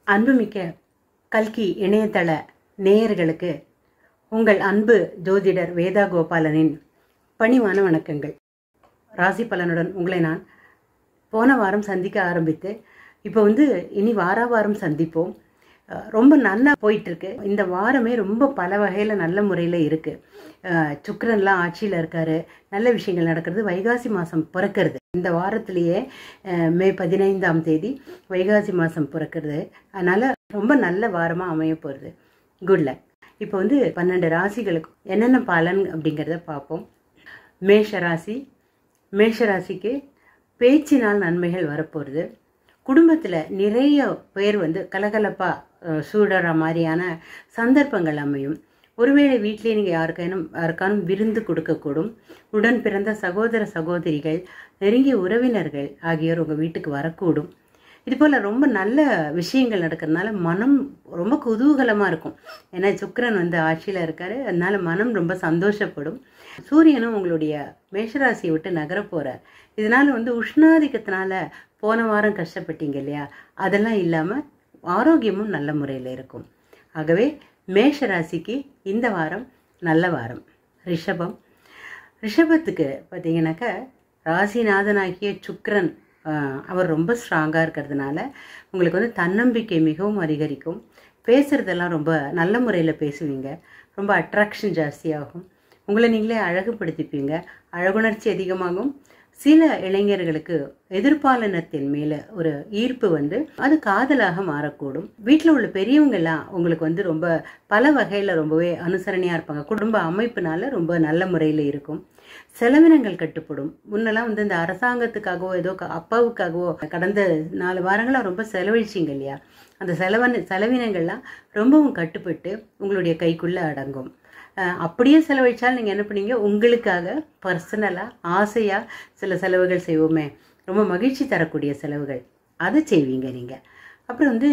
அன்புமிக்க கல்கி இணையதள நேயர்களுக்கு உங்கள் அன்பு ஜோதிடர் வேதா கோபாலனின் பணிவான வணக்கங்கள் ராசி பலனுடன் உங்களை நான் போன வாரம் சந்திக்க ஆரம்பித்து இப்போ வந்து இனி வார வாரம் சந்திப்போம் அஹ் ரொம்ப நல்லா போயிட்டுருக்கு இந்த வாரமே ரொம்ப பல வகையில் நல்ல முறையில் இருக்குது சுக்கரன்லாம் ஆட்சியில் இருக்காரு நல்ல விஷயங்கள் நடக்கிறது வைகாசி மாதம் பிறக்கிறது இந்த வாரத்திலேயே அஹ், மே பதினைந்தாம் தேதி வைகாசி மாதம் பிறக்கிறது அதனால் ரொம்ப நல்ல வாரமாக அமைய போகிறது குட் லக் இப்போ வந்து பன்னெண்டு ராசிகளுக்கு என்னென்ன பலன் அப்படிங்கிறத பார்ப்போம் மேஷ ராசி மேஷ ராசிக்கு பேச்சினால் நன்மைகள் வரப்போகிறது குடும்பத்தில் நிறைய பேர் வந்து கலகலப்பாக சூடுற மாதிரியான சந்தர்ப்பங்கள் அமையும் ஒருவேளை வீட்டிலே நீங்கள் யாருக்கானும் யாருக்கானும் விருந்து கொடுக்கக்கூடும் உடன் பிறந்த சகோதர சகோதரிகள் நெருங்கிய உறவினர்கள் ஆகியோர் உங்கள் வீட்டுக்கு வரக்கூடும் இது போல் ரொம்ப நல்ல விஷயங்கள் நடக்கிறதுனால மனம் ரொம்ப குதூகலமாக இருக்கும் ஏன்னா சுக்கிரன் வந்து ஆட்சியில் இருக்காரு அதனால மனம் ரொம்ப சந்தோஷப்படும் சூரியனும் உங்களுடைய மேஷராசியை விட்டு நகர போகிறார் இதனால வந்து உஷ்ணாதிக்கத்தினால போன வாரம் கஷ்டப்பட்டீங்க இல்லையா அதெல்லாம் இல்லாமல் ஆரோக்கியமும் நல்ல முறையில் இருக்கும் ஆகவே மேஷ ராசிக்கு இந்த வாரம் நல்ல வாரம் ரிஷபம் ரிஷபத்துக்கு பார்த்தீங்கன்னாக்கா ராசிநாதனாகிய சுக்கிரன் ஆஹ், அவர் ரொம்ப ஸ்ட்ராங்காக இருக்கிறதுனால உங்களுக்கு வந்து தன்னம்பிக்கை மிகவும் அதிகரிக்கும் பேசுகிறதெல்லாம் ரொம்ப நல்ல முறையில் பேசுவீங்க ரொம்ப அட்ராக்ஷன் ஜாஸ்தியாகும் உங்களை நீங்களே அழகுபடுத்திப்பீங்க அழகுணர்ச்சி அதிகமாகும் சில இளைஞர்களுக்கு எதிர்பாலினத்தின் மேலே ஒரு ஈர்ப்பு வந்து அது காதலாக மாறக்கூடும் வீட்டில் உள்ள பெரியவங்கெல்லாம் உங்களுக்கு வந்து ரொம்ப பல வகையில் ரொம்பவே அனுசரணையாக இருப்பாங்க குடும்ப அமைப்புனால ரொம்ப நல்ல முறையில் இருக்கும் செலவினங்கள் கட்டுப்படும் முன்னெல்லாம் வந்து இந்த அரசாங்கத்துக்காகவோ ஏதோ க- அப்பாவுக்காகவோ கடந்த நாலு வாரங்களாக ரொம்ப செலவழிச்சிங்க இல்லையா அந்த செலவன செலவினங்கள்லாம் ரொம்பவும் கட்டுப்பட்டு உங்களுடைய கைக்குள்ளே அடங்கும் அஹ் அப்படியே செலவழிச்சாலும் நீங்கள் என்ன பண்ணீங்க உங்களுக்காக பர்சனலாக ஆசையாக சில செலவுகள் செய்வோமே ரொம்ப மகிழ்ச்சி தரக்கூடிய செலவுகள் அதை செய்வீங்க நீங்கள் அப்புறம் வந்து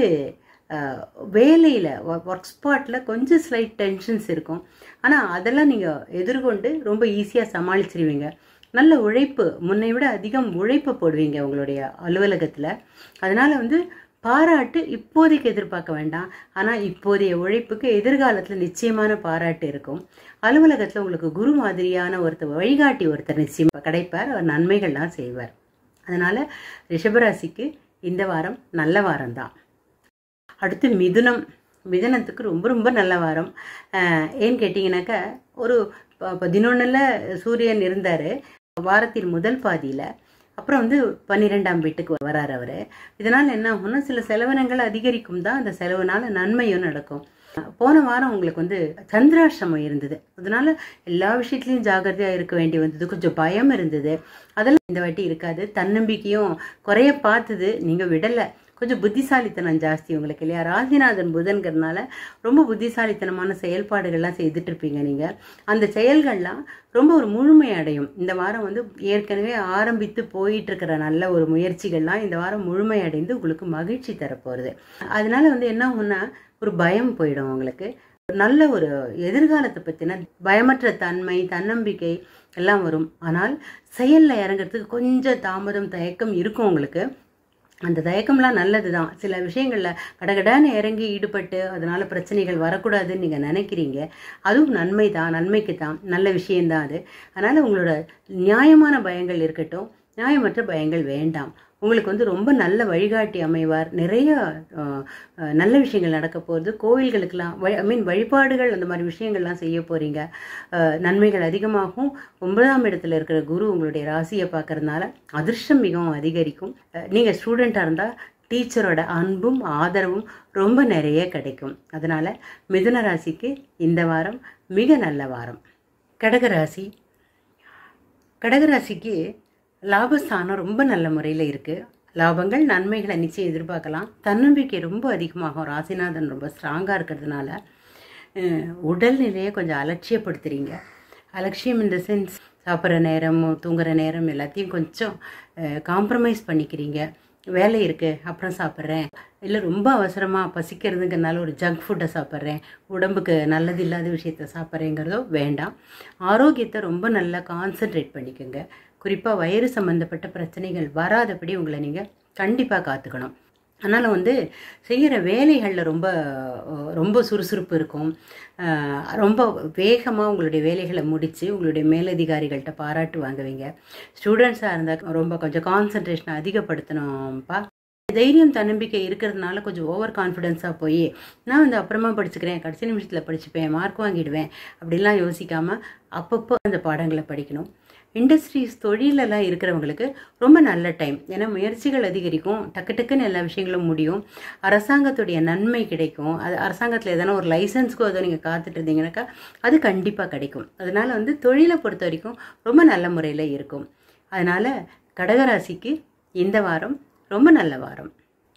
வேலையில் ஒர்க் ஸ்பாட்டில் கொஞ்சம் ஸ்லைட் டென்ஷன்ஸ் இருக்கும் ஆனால் அதெல்லாம் நீங்கள் எதிர்கொண்டு ரொம்ப ஈஸியாக சமாளிச்சிருவீங்க நல்ல உழைப்பு முன்னை விட அதிகம் உழைப்பு போடுவீங்க உங்களுடைய அலுவலகத்தில் அதனால் வந்து பாராட்டு இப்போதைக்கு எதிர்பார்க்க வேண்டாம் ஆனால் இப்போதைய உழைப்புக்கு எதிர்காலத்தில் நிச்சயமான பாராட்டு இருக்கும் அலுவலகத்தில் உங்களுக்கு குரு மாதிரியான ஒருத்தர் வழிகாட்டி ஒருத்தர் நிச்சயம் கிடைப்பார் அவர் நன்மைகள்லாம் செய்வார் அதனால் ரிஷபராசிக்கு இந்த வாரம் நல்ல வாரம்தான் அடுத்து மிதுனம் மிதுனத்துக்கு ரொம்ப ரொம்ப நல்ல வாரம் அஹ் ஏன்னு கேட்டிங்கனாக்கா ஒரு பதினொன்றில் சூரியன் இருந்தார் வாரத்தின் முதல் பாதியில் அப்புறம் வந்து பன்னிரெண்டாம் வீட்டுக்கு வரார் அவர் இதனால் என்ன ஆகும்னா சில செலவினங்கள் அதிகரிக்கும் தான் அந்த செலவுனால நன்மையும் நடக்கும் போன வாரம் உங்களுக்கு வந்து சந்திராஷ்டமம் இருந்தது அதனால எல்லா விஷயத்துலையும் ஜாகிரதையாக இருக்க வேண்டி வந்தது கொஞ்சம் பயம் இருந்தது அதெல்லாம் இந்த வாட்டி இருக்காது தன்னம்பிக்கையும் குறைய பார்த்தது நீங்கள் விடலை கொஞ்சம் புத்திசாலித்தனம் ஜாஸ்தி உங்களுக்கு இல்லையா ராசிநாதன் புதன்கிறதுனால ரொம்ப புத்திசாலித்தனமான செயல்பாடுகள்லாம் செய்துட்டு இருப்பீங்க நீங்கள் அந்த செயல்கள்லாம் ரொம்ப ஒரு முழுமை அடையும் இந்த வாரம் வந்து ஏற்கனவே ஆரம்பித்து போயிட்டு இருக்கிற நல்ல ஒரு முயற்சிகள்லாம் இந்த வாரம் முழுமை அடைந்து உங்களுக்கு மகிழ்ச்சி தரப்போகிறது அதனால வந்து என்ன ஆகும்னா ஒரு பயம் போயிடும் உங்களுக்கு நல்ல ஒரு எதிர்காலத்தை பற்றின பயமற்ற தன்மை தன்னம்பிக்கை எல்லாம் வரும் ஆனால் செயலில் இறங்குறதுக்கு கொஞ்சம் தாமதம் தயக்கம் இருக்கும் உங்களுக்கு அந்த தயக்கம்லாம் நல்லது தான் சில விஷயங்களில் கடகடான்னு இறங்கி ஈடுபட்டு அதனால் பிரச்சனைகள் வரக்கூடாதுன்னு நீங்கள் நினைக்கிறீங்க அதுவும் நன்மை தான் நன்மைக்கு தான் நல்ல விஷயந்தான் அது அதனால் உங்களோட நியாயமான பயங்கள் இருக்கட்டும் நியாயமற்ற பயங்கள் வேண்டாம் உங்களுக்கு வந்து ரொம்ப நல்ல வழிகாட்டி அமைவார் நிறைய அஹ், அஹ், நல்ல விஷயங்கள் நடக்க போகுது கோவில்களுக்கெல்லாம் ஐ மீன் வழிபாடுகள் அந்த மாதிரி விஷயங்கள்லாம் செய்ய போகிறீங்க நன்மைகள் அதிகமாகும் ஒன்பதாம் இடத்துல இருக்கிற குரு உங்களுடைய ராசியை பார்க்கறதுனால அதிர்ஷ்டம் மிகவும் அதிகரிக்கும் நீங்கள் ஸ்டூடெண்ட்டாக இருந்தால் டீச்சரோட அன்பும் ஆதரவும் ரொம்ப நிறைய கிடைக்கும் அதனால் மிதுன ராசிக்கு இந்த வாரம் மிக நல்ல வாரம் கடகராசி கடகராசிக்கு லாபஸ்தானம் ரொம்ப நல்ல முறையில் இருக்குது லாபங்கள் நன்மைகளை நிச்சயம் எதிர்பார்க்கலாம் தன்னம்பிக்கை ரொம்ப அதிகமாகும் ராசிநாதன் ரொம்ப ஸ்ட்ராங்காக இருக்கிறதுனால அஹ், உடல்நிலையை கொஞ்சம் அலட்சியப்படுத்துறீங்க அலட்சியம் இந்த சென்ஸ் சாப்பிட்ற நேரம் தூங்குற நேரம் எல்லாத்தையும் கொஞ்சம் காம்ப்ரமைஸ் பண்ணிக்கிறீங்க வேலை இருக்குது அப்புறம் சாப்பிட்றேன் இல்லை ரொம்ப அவசரமாக பசிக்கிறதுங்கிறனால ஒரு ஜங்க் ஃபுட்டை சாப்பிட்றேன் உடம்புக்கு நல்லது இல்லாத விஷயத்த சாப்பிட்றேங்கிறதோ வேண்டாம் ஆரோக்கியத்தை ரொம்ப நல்லா கான்சென்ட்ரேட் பண்ணிக்கோங்க குறிப்பாக வயிறு சம்மந்தப்பட்ட பிரச்சனைகள் வராதபடி உங்களை நீங்கள் கண்டிப்பாக காத்துக்கணும் அதனால் வந்து செய்கிற வேலைகளில் ரொம்ப அஹ், ரொம்ப சுறுசுறுப்பு இருக்கும் அஹ், ரொம்ப வேகமாக உங்களுடைய வேலைகளை முடித்து உங்களுடைய மேலதிகாரிகள்கிட்ட பாராட்டு வாங்குவீங்க ஸ்டூடெண்ட்ஸாக இருந்தால் ரொம்ப கொஞ்சம் கான்சன்ட்ரேஷனை அதிகப்படுத்தணும்ப்பா தைரியம் தன்னம்பிக்கை இருக்கிறதுனால கொஞ்சம் ஓவர் கான்ஃபிடென்ஸாக போய் நான் வந்து அப்புறமா படிச்சுக்கிறேன் கடைசி நிமிஷத்தில் படிச்சுப்பேன் மார்க் வாங்கிடுவேன் அப்படிலாம் யோசிக்காமல் அப்பப்போ அந்த பாடங்களை படிக்கணும் இண்டஸ்ட்ரீஸ் தொழிலெல்லாம் இருக்கிறவங்களுக்கு ரொம்ப நல்ல டைம் ஏன்னா முயற்சிகள் அதிகரிக்கும் டக்கு டக்குன்னு எல்லா விஷயங்களும் முடியும் அரசாங்கத்துடைய நன்மை கிடைக்கும் அது அரசாங்கத்தில் எதனா ஒரு லைசன்ஸ்க்கோ ஏதோ நீங்கள் காத்துட்டு இருந்தீங்கன்னாக்கா அது கண்டிப்பாக கிடைக்கும் அதனால வந்து தொழிலை பொறுத்த வரைக்கும் ரொம்ப நல்ல முறையில் இருக்கும் அதனால் கடகராசிக்கு இந்த வாரம் ரொம்ப நல்ல வாரம்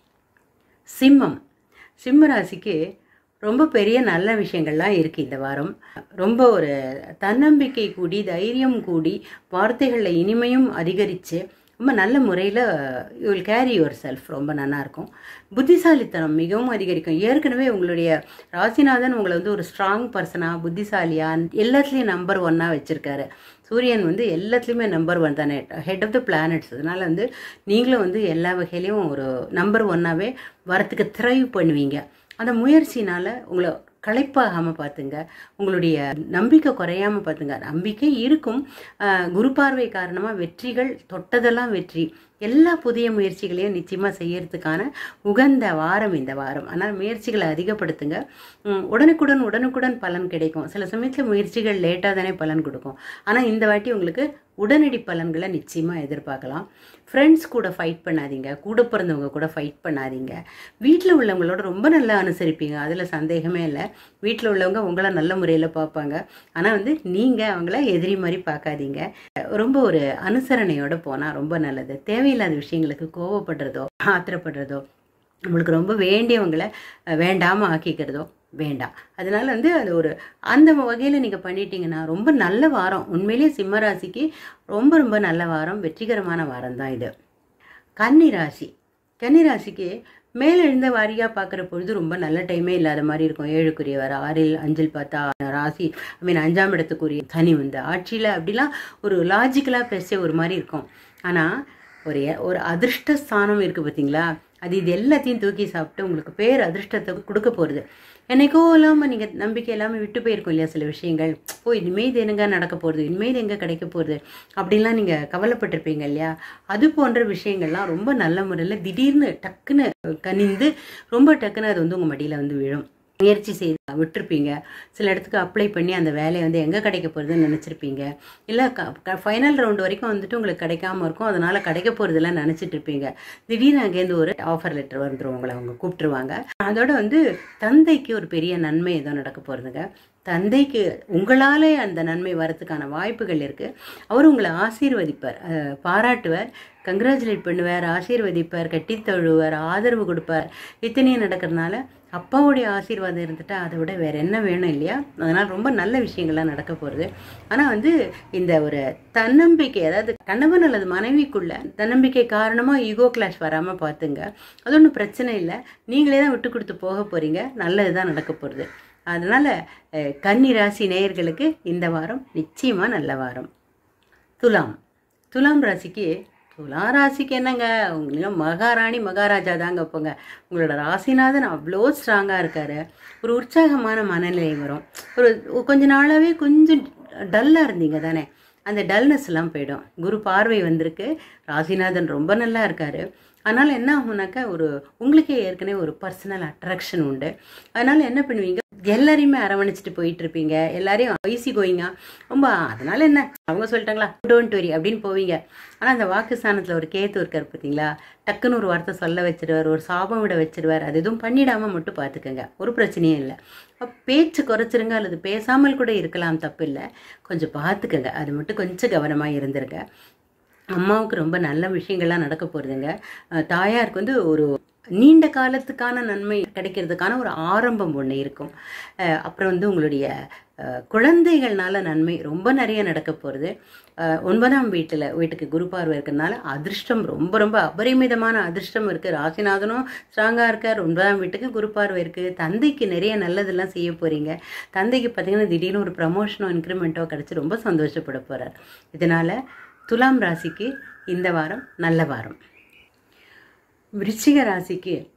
சிம்மம் சிம்ம ராசிக்கு ரொம்ப பெரிய நல்ல விஷயங்கள்லாம் இருக்குது இந்த வாரம் ரொம்ப ஒரு தன்னம்பிக்கை கூடி தைரியம் கூடி வார்த்தைகளில் இனிமையும் அதிகரித்து ரொம்ப நல்ல முறையில் you will carry yourself ரொம்ப நல்லா இருக்கும் புத்திசாலித்தனம் மிகவும் அதிகரிக்கும் ஏற்கனவே உங்களுடைய ராசிநாதன் உங்களை வந்து ஒரு ஸ்ட்ராங் பர்சனாக புத்திசாலியாக எல்லாத்துலேயும் நம்பர் ஒன்னாக வச்சுருக்காரு சூரியன் வந்து எல்லாத்துலேயுமே நம்பர் ஒன் தானே ஹெட் ஆஃப் த பிளானட்ஸ் அதனால வந்து நீங்களும் வந்து எல்லா வகையிலையும் ஒரு நம்பர் ஒன்னாகவே வரத்துக்கு த்ரைவ் பண்ணுவீங்க அந்த முயற்சினால் உங்களை களைப்பாகாமல் பார்த்துங்க உங்களுடைய நம்பிக்கை குறையாமல் பார்த்துங்க நம்பிக்கை இருக்கும் ஆஹ் குரு பார்வை காரணமாக வெற்றிகள் தொட்டதெல்லாம் வெற்றி எல்லா புதிய முயற்சிகளையும் நிச்சயமாக செய்யறதுக்கான உகந்த வாரம் இந்த வாரம் ஆனால் முயற்சிகளை அதிகப்படுத்துங்க உம், உடனுக்குடன் உடனுக்குடன் பலன் கிடைக்கும் சில சமயத்தில் முயற்சிகள் லேட்டாக தானே பலன் கொடுக்கும் ஆனால் இந்த வாட்டி உங்களுக்கு உடனடி பலன்களை நிச்சயமாக எதிர்பார்க்கலாம் ஃப்ரெண்ட்ஸ் கூட ஃபைட் பண்ணாதீங்க கூட பிறந்தவங்க கூட ஃபைட் பண்ணாதீங்க வீட்டில் உள்ளவங்களோட ரொம்ப நல்லா அனுசரிப்பீங்க அதில் சந்தேகமே இல்லை வீட்டில் உள்ளவங்க உங்களை நல்ல முறையில் பார்ப்பாங்க ஆனால் வந்து நீங்கள் அவங்கள எதிரி மாதிரி பார்க்காதீங்க ரொம்ப ஒரு அனுசரணையோட போனால் ரொம்ப நல்லது தேவையில்லாத விஷயங்களுக்கு கோவப்படுறதோ ஆத்திரப்படுறதோ நம்மளுக்கு ரொம்ப வேண்டியவங்களை அஹ், வேண்டாம ஆக்கிக்கிறதோ வேண்டாம் அதனால வந்து அது ஒரு அந்த வகையில் நீங்கள் பண்ணிட்டீங்கன்னா ரொம்ப நல்ல வாரம் உண்மையிலேயே சிம்ம ராசிக்கு ரொம்ப ரொம்ப நல்ல வாரம் வெற்றிகரமான வாரம் தான் இது கன்னி ராசி கன்னி ராசிக்கு மேலே எழுந்த வாரியாக பார்க்குற பொழுது ரொம்ப நல்ல டைமே இல்லாத மாதிரி இருக்கும் ஏழுக்குரியவர் ஆறில் அஞ்சில் பார்த்தா ராசி ஐ மீன் அஞ்சாம் இடத்துக்குரிய சனி வந்து ஆட்சியில் அப்படிலாம் ஒரு லாஜிக்கலாக பேச ஒரு மாதிரி இருக்கும் ஆனால் ஒரு ஒரு அதிர்ஷ்ட ஸ்தானம் இருக்குது பார்த்தீங்களா அது இது எல்லாத்தையும் தூக்கி சாப்பிட்டு உங்களுக்கு பேர் அதிர்ஷ்டத்தை கொடுக்க போகிறது என்னைக்கோ இல்லாமல் நீங்கள் நம்பிக்கை இல்லாமல் விட்டு போயிருக்கும் இல்லையா சில விஷயங்கள் ஓ இனிமேல் இது எங்க நடக்க போகிறது இனிமேல் இது எங்கே கிடைக்க போகிறது அப்படின்லாம் நீங்கள் கவலைப்பட்டிருப்பீங்க இல்லையா அது போன்ற விஷயங்கள்லாம் ரொம்ப நல்ல முறையில் திடீர்னு டக்குன்னு கனிந்து ரொம்ப டக்குன்னு அது வந்து உங்கள் மடியில் வந்து விழும் முயற்சி செய்து விட்டுருப்பீங்க சில இடத்துக்கு அப்ளை பண்ணி அந்த வேலையை வந்து எங்கே கிடைக்க போகிறதுன்னு நினச்சிருப்பீங்க இல்லை க ஃபைனல் ரவுண்ட் வரைக்கும் வந்துட்டு உங்களுக்கு கிடைக்காம இருக்கும் அதனால் கிடைக்க போகிறதெல்லாம் நினச்சிட்டு இருப்பீங்க திடீர்னு அங்கேருந்து ஒரு ஆஃபர் லெட்டர் வந்துடும் உங்களை அவங்க கூப்பிட்டுருவாங்க அதோட வந்து தந்தைக்கு ஒரு பெரிய நன்மை ஏதோ நடக்க போகிறதுங்க தந்தைக்கு உங்களாலே அந்த நன்மை வரதுக்கான வாய்ப்புகள் இருக்குது அவர் உங்களை ஆசீர்வதிப்பார் அஹ், பாராட்டுவார் கங்க்ராச்சுலேட் பண்ணுவார் ஆசீர்வதிப்பார் கட்டித் தழுவார் ஆதரவு கொடுப்பார் இத்தனையும் நடக்கிறதுனால அப்பாவுடைய ஆசீர்வாதம் இருந்துட்டா அதை விட வேற என்ன வேணும் இல்லையா அதனால் ரொம்ப நல்ல விஷயங்கள்லாம் நடக்க போகிறது ஆனால் வந்து இந்த ஒரு தன்னம்பிக்கை அதாவது கணவன் அல்லது மனைவிக்குள்ள தன்னம்பிக்கை காரணமாக ஈகோ கிளாஷ் வராமல் பார்த்துங்க அது ஒன்றும் பிரச்சனை இல்லை நீங்களே தான் விட்டு கொடுத்து போக போகிறீங்க நல்லது தான் நடக்க போகிறது அதனால் கன்னி ராசி நேயர்களுக்கு இந்த வாரம் நிச்சயமாக நல்ல வாரம் துலாம் துலாம் ராசிக்கு துலாம் ராசிக்கு என்னங்க உங்களுக்கு மகாராணி மகாராஜா தாங்க போங்க உங்களோட ராசிநாதன் அவ்வளோ ஸ்ட்ராங்காக இருக்காரு ஒரு உற்சாகமான மனநிலை வரும் ஒரு கொஞ்ச நாளாகவே கொஞ்சம் டல்லாக இருந்தீங்க தானே அந்த டல்னஸ் எல்லாம் போயிடும் குரு பார்வை வந்திருக்கு ராசிநாதன் ரொம்ப நல்லா இருக்காரு அதனால் என்ன ஆகும்னாக்கா ஒரு உங்களுக்கே ஏற்கனவே ஒரு பர்சனல் அட்ராக்ஷன் உண்டு அதனால் என்ன பண்ணுவீங்க எல்லாரையுமே அரவணைச்சிட்டு போயிட்டு இருப்பீங்க எல்லாரையும் ஐசி கோயிங்க ரொம்ப அதனால என்ன அவங்க சொல்லிட்டாங்களா டோன்ட் வரி அப்படின்னு போவீங்க ஆனால் அந்த வாக்கு ஸ்தானத்தில் ஒரு கேத்து இருக்கார் பார்த்தீங்களா டக்குன்னு ஒரு வார்த்தை சொல்ல வச்சிருவார் ஒரு சாபம் விட வச்சிருவார் அது எதுவும் பண்ணிடாமல் மட்டும் பார்த்துக்கோங்க ஒரு பிரச்சனையும் இல்லை அப்ப பேச்சு குறைச்சிருங்க அல்லது பேசாமல் கூட இருக்கலாம் தப்பு இல்லை கொஞ்சம் பார்த்துக்கங்க அது மட்டும் கொஞ்சம் கவனமாக இருந்துருங்க அம்மாவுக்கு ரொம்ப நல்ல விஷயங்கள்லாம் நடக்க போகிறதுங்க அஹ் தாயாருக்கு வந்து ஒரு நீண்ட காலத்துக்கான நன்மை கிடைக்கிறதுக்கான ஒரு ஆரம்பம் ஒன்று இருக்கும் அஹ் அப்புறம் வந்து உங்களுடைய அஹ், குழந்தைகள்னால நன்மை ரொம்ப நிறைய நடக்க போகிறது ஒன்பதாம் வீட்டில் வீட்டுக்கு குரு பார்வை இருக்கிறதுனால அதிர்ஷ்டம் ரொம்ப ரொம்ப அபரிமிதமான அதிர்ஷ்டம் இருக்குது ராசிநாதனும் ஸ்ட்ராங்காக இருக்கார் ஒன்பதாம் வீட்டுக்கு குரு பார்வை இருக்குது தந்தைக்கு நிறைய நல்லதெல்லாம் செய்ய போகிறீங்க தந்தைக்கு பார்த்தீங்கன்னா திடீர்னு ஒரு ப்ரமோஷனோ இன்க்ரிமெண்ட்டோ கிடச்சி ரொம்ப சந்தோஷப்பட போகிறார் இதனால் துலாம் ராசிக்கு இந்த வாரம் நல்ல வாரம் விருச்சிக ராசிக்கு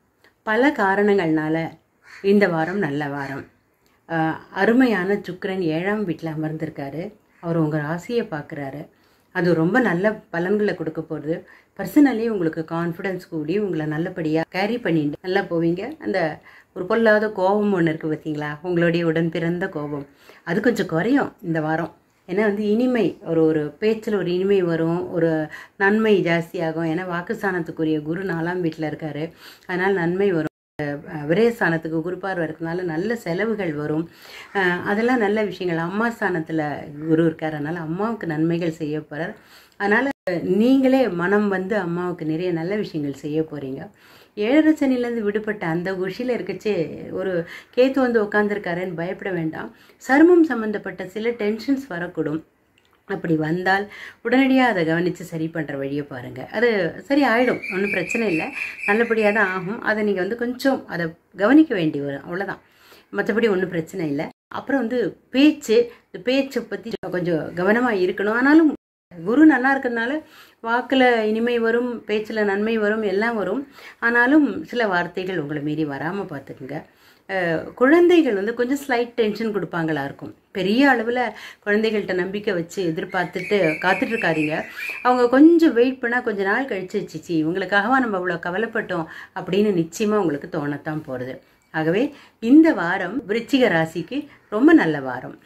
பல காரணங்கள்னால இந்த வாரம் நல்ல வாரம் ஆஹ் அருமையான சுக்கிரன் ஏழாம் வீட்டில் அமர்ந்திருக்காரு அவர் உங்கள் ராசியை பார்க்குறாரு அது ரொம்ப நல்ல பலன்களை கொடுக்க போகிறது பர்சனலி உங்களுக்கு கான்ஃபிடன்ஸ் கூடி உங்களை நல்லபடியாக கேரி பண்ணிட்டு நல்லா போவீங்க அந்த ஒரு பொல்லாத கோபம் ஒன்று இருக்குது பார்த்தீங்களா உங்களுடைய உடன் பிறந்த கோபம் அது கொஞ்சம் குறையும் இந்த வாரம் ஏன்னா வந்து இனிமை ஒரு ஒரு பேச்சில் ஒரு இனிமை வரும் ஒரு நன்மை ஜாஸ்தியாகும் ஏன்னா வாக்குஸ்தானத்துக்குரிய குரு நாலாம் வீட்டில் இருக்காரு அதனால் நன்மை வரும் அஹ் விரயஸ்தானத்துக்கு குருப்பார்வை இருக்கனால நல்ல செலவுகள் வரும் அஹ் அதெல்லாம் நல்ல விஷயங்கள் அம்மா ஸ்தானத்தில் குரு இருக்கார் அதனால் அம்மாவுக்கு நன்மைகள் செய்ய போகிறார் அதனால் நீங்களே மனம் வந்து அம்மாவுக்கு நிறைய நல்ல விஷயங்கள் செய்ய போகிறீங்க ஏழரை சனிலேருந்து விடுபட்ட அந்த குஷியில் இருக்கச்சே ஒரு கேத்து வந்து உட்காந்துருக்காருன்னு பயப்பட வேண்டாம் சருமம் சம்மந்தப்பட்ட சில டென்ஷன்ஸ் வரக்கூடும் அப்படி வந்தால் உடனடியாக அதை கவனித்து சரி பண்ணுற வழியை பாருங்கள் அது சரி ஆகிடும் ஒன்றும் பிரச்சனை இல்லை நல்லபடியாக தான் ஆகும் அதை நீங்கள் வந்து கொஞ்சம் அதை கவனிக்க வேண்டி வரும் அவ்வளோதான் மற்றபடி ஒன்றும் பிரச்சனை இல்லை அப்புறம் வந்து பேச்சு இந்த பேச்சை பற்றி கொஞ்சம் கவனமாக இருக்கணும் ஆனாலும் குரு நல்லா இருக்கிறதுனால வாக்கில் இனிமை வரும் பேச்சில் நன்மை வரும் எல்லாம் வரும் ஆனாலும் சில வார்த்தைகள் உங்களை மீறி வராமல் பார்த்துக்குங்க அஹ் குழந்தைகள் வந்து கொஞ்சம் ஸ்லைட் டென்ஷன் கொடுப்பாங்களா இருக்கும் பெரிய அளவில் குழந்தைகள்கிட்ட நம்பிக்கை வச்சு எதிர்பார்த்துட்டு காத்துட்டு இருக்காதீங்க அவங்க கொஞ்சம் வெயிட் பண்ணால் கொஞ்ச நாள் கழிச்சு சிச்சி இவங்களுக்காகவா நம்ம இவ்வளோ கவலைப்பட்டோம் அப்படின்னு நிச்சயமாக உங்களுக்கு தோணத்தான் போகிறது ஆகவே இந்த வாரம் விருச்சிக ராசிக்கு ரொம்ப நல்ல வாரம்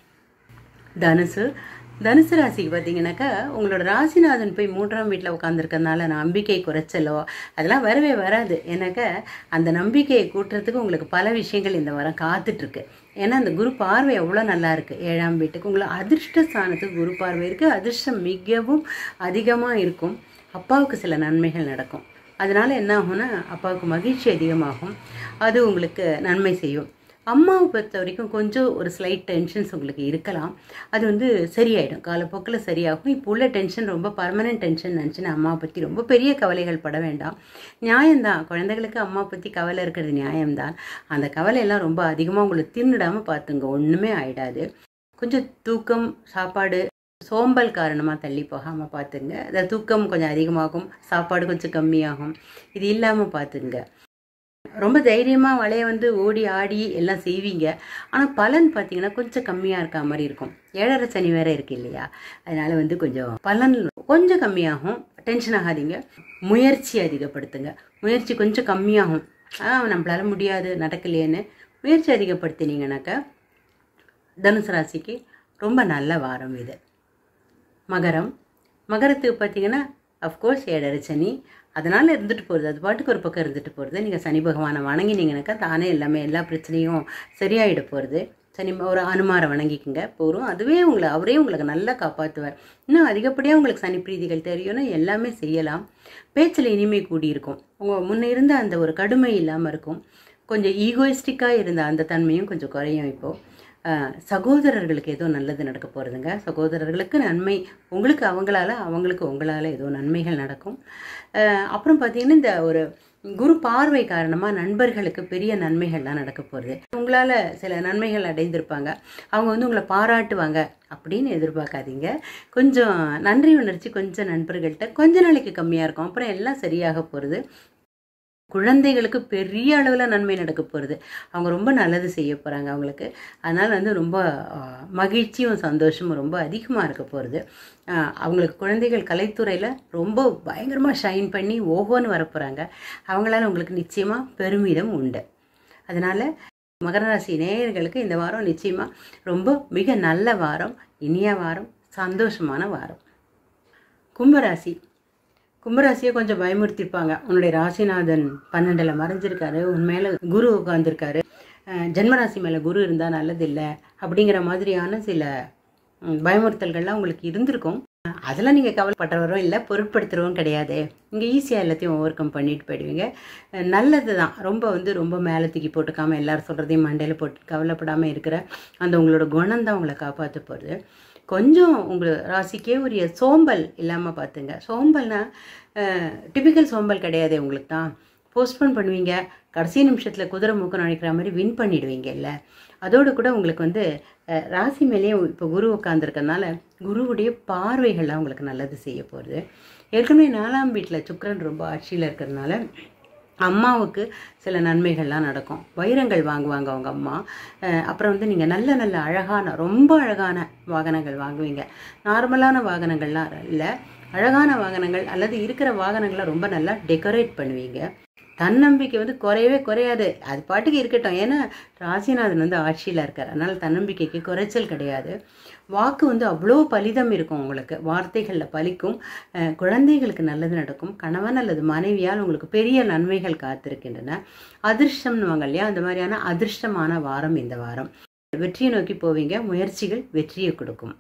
தனுசு தனுசு ராசிக்கு பார்த்தீங்கன்னாக்கா உங்களோட ராசிநாதன் போய் மூன்றாம் வீட்டில் உட்காந்துருக்கறனால நம்பிக்கை குறைச்சலோ அதெல்லாம் வரவே வராது ஏன்னாக்கா அந்த நம்பிக்கையை கூட்டுறதுக்கு உங்களுக்கு பல விஷயங்கள் இந்த வாரம் காத்துட்ருக்கு ஏன்னா அந்த குரு பார்வை எவ்வளோ நல்லா இருக்குது ஏழாம் வீட்டுக்கு உங்களை அதிர்ஷ்ட ஸ்தானத்துக்கு குரு பார்வை இருக்குது அதிர்ஷ்டம் மிகவும் அதிகமாக இருக்கும் அப்பாவுக்கு சில நன்மைகள் நடக்கும் அதனால் என்ன ஆகும்னா அப்பாவுக்கு மகிழ்ச்சி அதிகமாகும் அது உங்களுக்கு நன்மை செய்யும் அம்மாவை பொறுத்த வரைக்கும் கொஞ்சம் ஒரு ஸ்லைட் டென்ஷன்ஸ் உங்களுக்கு இருக்கலாம் அது வந்து சரியாயிடும் காலப்போக்கில் சரியாகும் இப்போ உள்ள டென்ஷன் ரொம்ப பர்மனெண்ட் டென்ஷன் நினச்சின்னு அம்மாவை பற்றி ரொம்ப பெரிய கவலைகள் பட வேண்டாம் நியாயம்தான் குழந்தைகளுக்கு அம்மா பற்றி கவலை இருக்கிறது நியாயம்தான் அந்த கவலையெல்லாம் ரொம்ப அதிகமாக உங்களை தின்னுடாமல் பார்த்துங்க ஒன்றுமே ஆயிடாது கொஞ்சம் தூக்கம் சாப்பாடு சோம்பல் காரணமாக தள்ளி போகாமல் பார்த்துங்க அந்த தூக்கம் கொஞ்சம் அதிகமாகும் சாப்பாடு கொஞ்சம் கம்மியாகும் இது இல்லாமல் பார்த்துங்க ரொம்ப தைரியமாக வளைய வந்து ஓடி ஆடி எல்லாம் செய்வீங்க ஆனால் பலன் பார்த்தீங்கன்னா கொஞ்சம் கம்மியாக இருக்க மாதிரி இருக்கும் ஏழரை சனி வேற இருக்கு இல்லையா அதனால வந்து கொஞ்சம் பலன் கொஞ்சம் கம்மியாகும் டென்ஷன் ஆகாதீங்க முயற்சி அதிகப்படுத்துங்க முயற்சி கொஞ்சம் கம்மியாகும் ஆ நம்மளால முடியாது நடக்கலையேன்னு முயற்சி அதிகப்படுத்தினீங்கனாக்கா தனுசு ராசிக்கு ரொம்ப நல்ல வாரம் இது மகரம் மகரத்துக்கு பார்த்தீங்கன்னா அஃப்கோர்ஸ் ஏழரை சனி அதனால் இருந்துட்டு போகிறது அது பாட்டுக்கு ஒரு பக்கம் இருந்துட்டு போகிறது நீங்கள் சனி பகவானை வணங்கினீங்கனாக்கா தானே எல்லாமே எல்லா பிரச்சனையும் சரியாயிட போகிறது சனி ஒரு அனுமாரை வணங்கிக்குங்க போகிறோம் அதுவே உங்களை அவரே உங்களுக்கு நல்லா காப்பாற்றுவார் இன்னும் அதிகப்படியாக உங்களுக்கு சனி பிரீதிகள் தெரியும்னா எல்லாமே செய்யலாம் பேச்சில் இனிமை கூடியிருக்கும் உங்கள் முன்ன இருந்த அந்த ஒரு கடுமை இல்லாமல் இருக்கும் கொஞ்சம் ஈகோயிஸ்டிக்காக இருந்த அந்த தன்மையும் கொஞ்சம் குறையும் இப்போது அஹ், சகோதரர்களுக்கு ஏதோ நல்லது நடக்க போகிறதுங்க சகோதரர்களுக்கு நன்மை உங்களுக்கு அவங்களால அவங்களுக்கு உங்களால் ஏதோ நன்மைகள் நடக்கும் அஹ், அப்புறம் பார்த்தீங்கன்னா இந்த ஒரு குரு பார்வை காரணமாக நண்பர்களுக்கு பெரிய நன்மைகள்லாம் நடக்க போகிறது உங்களால் சில நன்மைகள் அடைந்திருப்பாங்க அவங்க வந்து உங்களை பாராட்டுவாங்க அப்படின்னு எதிர்பார்க்காதீங்க கொஞ்சம் நன்றி உணர்ச்சி கொஞ்சம் நண்பர்கள்ட்ட கொஞ்ச நாளைக்கு கம்மியாக இருக்கும் அப்புறம் எல்லாம் சரியாக போகிறது குழந்தைகளுக்கு பெரிய அளவில் நன்மை நடக்க போகிறது அவங்க ரொம்ப நல்லது செய்ய போகிறாங்க அவங்களுக்கு அதனால் வந்து ரொம்ப ஆஹ், மகிழ்ச்சியும் சந்தோஷமும் ரொம்ப அதிகமாக இருக்க போகிறது அவங்களுக்கு குழந்தைகள் கலைத்துறையில் ரொம்ப பயங்கரமாக ஷைன் பண்ணி ஓஹோன்னு வர போகிறாங்க அவங்களால உங்களுக்கு நிச்சயமாக பெருமிதம் உண்டு அதனால் மகர ராசி நேயர்களுக்கு இந்த வாரம் நிச்சயமாக ரொம்ப மிக நல்ல வாரம் இனிய வாரம் சந்தோஷமான வாரம் கும்பராசி கும்பராசியை கொஞ்சம் பயமுறுத்திருப்பாங்க உன்னுடைய ராசிநாதன் பன்னெண்டில் மறைஞ்சிருக்காரு உன் மேலே குரு உட்காந்துருக்காரு ஜென்மராசி மேலே குரு இருந்தால் நல்லதில்லை அப்படிங்கிற மாதிரியான சில ம், பயமுறுத்தல்கள்லாம் உங்களுக்கு இருந்திருக்கும் அஹ், அதெல்லாம் நீங்கள் கவலைப்படுறவரும் இல்லை பொருட்படுத்துகிறவும் கிடையாது இங்கே ஈஸியாக எல்லாத்தையும் ஓவர் கம் பண்ணிட்டு போயிடுவீங்க அஹ், நல்லது தான் ரொம்ப வந்து ரொம்ப மேலே தூக்கி போட்டுக்காமல் எல்லாரும் சொல்கிறதையும் மண்டையில் போட்டு கவலைப்படாமல் இருக்கிற அந்த உங்களோட குணம் தான் உங்களை காப்பாற்ற போகுது கொஞ்சம் உங்கள் ராசிக்கே உரிய சோம்பல் இல்லாமல் பார்த்துங்க சோம்பல்னா டிபிக்கல் சோம்பல் கிடையாது உங்களுக்கு தான் போஸ்ட்போன் பண்ணுவீங்க கடைசி நிமிஷத்தில் குதிரை மூக்கம் நுழைக்கிற மாதிரி வின் பண்ணிடுவீங்கல்ல அதோடு கூட உங்களுக்கு வந்து அஹ், ராசி மேலேயே இப்போ குரு உட்காந்துருக்கறனால குருவுடைய பார்வைகள்லாம் உங்களுக்கு நல்லது செய்ய போகிறது ஏற்கனவே நாலாம் வீட்டில் சுக்கிரன் ரொம்ப ஆட்சியில் இருக்கிறதுனால அம்மாவுக்கு சில நன்மைகள்லாம் நடக்கும் வைரங்கள் வாங்குவாங்க அவங்க அம்மா அஹ் அப்புறம் வந்து நீங்கள் நல்ல நல்ல அழகான ரொம்ப அழகான வாகனங்கள் வாங்குவீங்க நார்மலான வாகனங்கள்லாம் இல்லை அழகான வாகனங்கள் அல்லது இருக்கிற வாகனங்களை ரொம்ப நல்லா டெக்கரேட் பண்ணுவீங்க தன்னம்பிக்கை வந்து குறையவே குறையாது அது பாட்டுக்கு இருக்கட்டும் ஏன்னா ராசிநாதன் வந்து ஆட்சியில் இருக்கார் அதனால் தன்னம்பிக்கைக்கு குறைச்சல் கிடையாது வாக்கு வந்து அவ்வளோ பலிதம் இருக்கும் உங்களுக்கு வார்த்தைகளில் பலிக்கும் அஹ் குழந்தைகளுக்கு நல்லது நடக்கும் கணவன் அல்லது மனைவியால் உங்களுக்கு பெரிய நன்மைகள் காத்திருக்கின்றன அதிர்ஷ்டம்னுவாங்க இல்லையா அந்த மாதிரியான அதிர்ஷ்டமான வாரம் இந்த வாரம் வெற்றியை நோக்கி போவீங்க முயற்சிகள் வெற்றியை கொடுக்கும்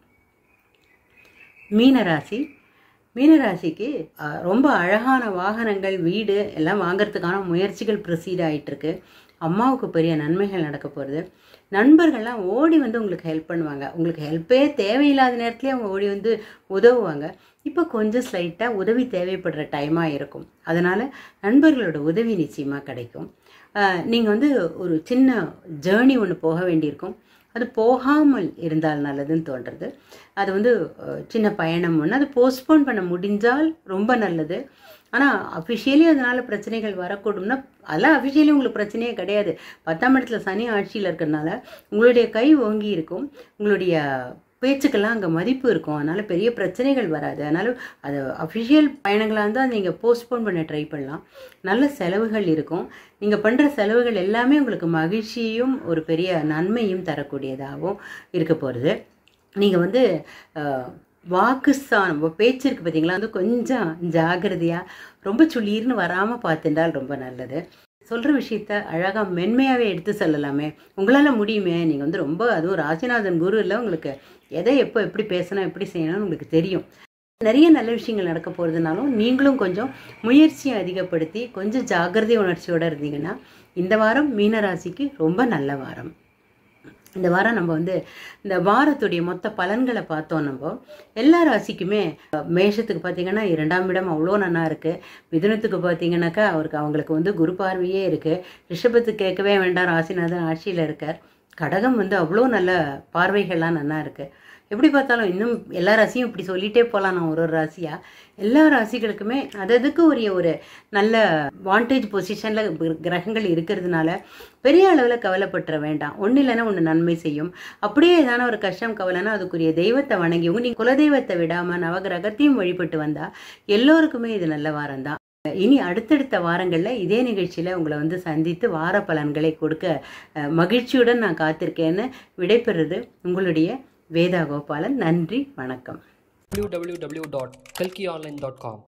மீனராசி மீனராசிக்கு அஹ், ரொம்ப அழகான வாகனங்கள் வீடு எல்லாம் வாங்குறதுக்கான முயற்சிகள் ப்ரொசீட் ஆயிட்டு இருக்கு அம்மாவுக்கு பெரிய நன்மைகள் நடக்க போகிறது நண்பர்கள்லாம் ஓடி வந்து உங்களுக்கு ஹெல்ப் பண்ணுவாங்க உங்களுக்கு ஹெல்ப்பே தேவையில்லாத நேரத்துலேயே அவங்க ஓடி வந்து உதவுவாங்க இப்போ கொஞ்சம் ஸ்லைட்டாக உதவி தேவைப்படுற டைமாக இருக்கும் அதனால் நண்பர்களோட உதவி நிச்சயமாக கிடைக்கும் நீங்கள் வந்து ஒரு சின்ன ஜேர்னி ஒன்று போக வேண்டியிருக்கும் அது போகாமல் இருந்தால் நல்லதுன்னு தோன்றது அது வந்து அஹ், சின்ன பயணம் ஒன்று அது போஸ்ட்போன் பண்ண முடிஞ்சால் ரொம்ப நல்லது ஆனால் அஃபிஷியலி அதனால் பிரச்சனைகள் வரக்கூடும்னா அதெல்லாம் அஃபிஷியலி உங்களுக்கு பிரச்சனையே கிடையாது பத்தாம் இடத்துல சனி ஆட்சியில் இருக்கிறதுனால உங்களுடைய கை ஓங்கி இருக்கும் உங்களுடைய பேச்சுக்கெல்லாம் அங்கே மதிப்பு இருக்கும் அதனால் பெரிய பிரச்சனைகள் வராது அதனால் அது அஃபிஷியல் பயணங்களாக இருந்தால் நீங்கள் போஸ்ட்போன் பண்ண ட்ரை பண்ணலாம் நல்ல செலவுகள் இருக்கும் நீங்கள் பண்ணுற செலவுகள் எல்லாமே உங்களுக்கு மகிழ்ச்சியும் ஒரு பெரிய நன்மையும் தரக்கூடியதாகவும் இருக்க போகிறது நீங்கள் வந்து அஹ், வாக்குஸ்தானம் உங்க பேச்சு இருக்கு பார்த்தீங்களா வந்து கொஞ்சம் ஜாகிரதையாக ரொம்ப சுளீர்னு வராமல் பார்த்துட்டால் ரொம்ப நல்லது சொல்கிற விஷயத்த அழகாக மென்மையாகவே எடுத்து சொல்லலாமே உங்களால் முடியுமே நீங்கள் வந்து ரொம்ப அதுவும் ராசிநாதன் குரு இல்லை உங்களுக்கு எதை எப்போ எப்படி பேசணும் எப்படி செய்யணும்னு உங்களுக்கு தெரியும் நிறைய நல்ல விஷயங்கள் நடக்க போகிறதுனாலும் நீங்களும் கொஞ்சம் முயற்சியை அதிகப்படுத்தி கொஞ்சம் ஜாகிரதை உணர்ச்சியோடு இருந்தீங்கன்னா இந்த வாரம் மீனராசிக்கு ரொம்ப நல்ல வாரம் இந்த வாரம் நம்ம வந்து இந்த வாரத்துடைய மொத்த பலன்களை பார்த்தோம் நம்ம எல்லா ராசிக்குமே அஹ், மேஷத்துக்கு பார்த்தீங்கன்னா இரண்டாம் இடம் அவ்வளோ நல்லா இருக்குது மிதுனத்துக்கு பார்த்தீங்கன்னாக்கா அவருக்கு அவங்களுக்கு வந்து குரு பார்வையே இருக்குது ரிஷபத்துக்கு கேட்கவே வேண்டாம் ராசிநாதன் ஆட்சியில் இருக்கார் கடகம் வந்து அவ்வளோ நல்ல பார்வைகள்லாம் நல்லா இருக்குது எப்படி பார்த்தாலும் இன்னும் எல்லா ராசியும் இப்படி சொல்லிட்டே போகலாம் நான் ஒரு ஒரு ராசியாக எல்லா ராசிகளுக்குமே அது அதுக்கு உரிய ஒரு நல்ல வாண்டேஜ் பொசிஷனில் கிரகங்கள் இருக்கிறதுனால பெரிய அளவில் கவலைப்பட்டுற வேண்டாம் ஒன்றும் இல்லைன்னா ஒன்று நன்மை செய்யும் அப்படியே ஏதான ஒரு கஷ்டம் கவலைன்னா அதுக்குரிய தெய்வத்தை வணங்கியும் நீங்கள் குலதெய்வத்தை விடாமல் நவகிரகத்தையும் வழிபட்டு வந்தால் எல்லோருக்குமே இது நல்ல வாரம் தான் இனி அடுத்தடுத்த வாரங்களில் இதே நிகழ்ச்சியில் உங்களை வந்து சந்தித்து வார பலன்களை கொடுக்க அஹ், மகிழ்ச்சியுடன் நான் காத்திருக்கேன்னு விடைபெறுறது உங்களுடைய வேதா கோபாலன் நன்றி வணக்கம் www.kalkionline.com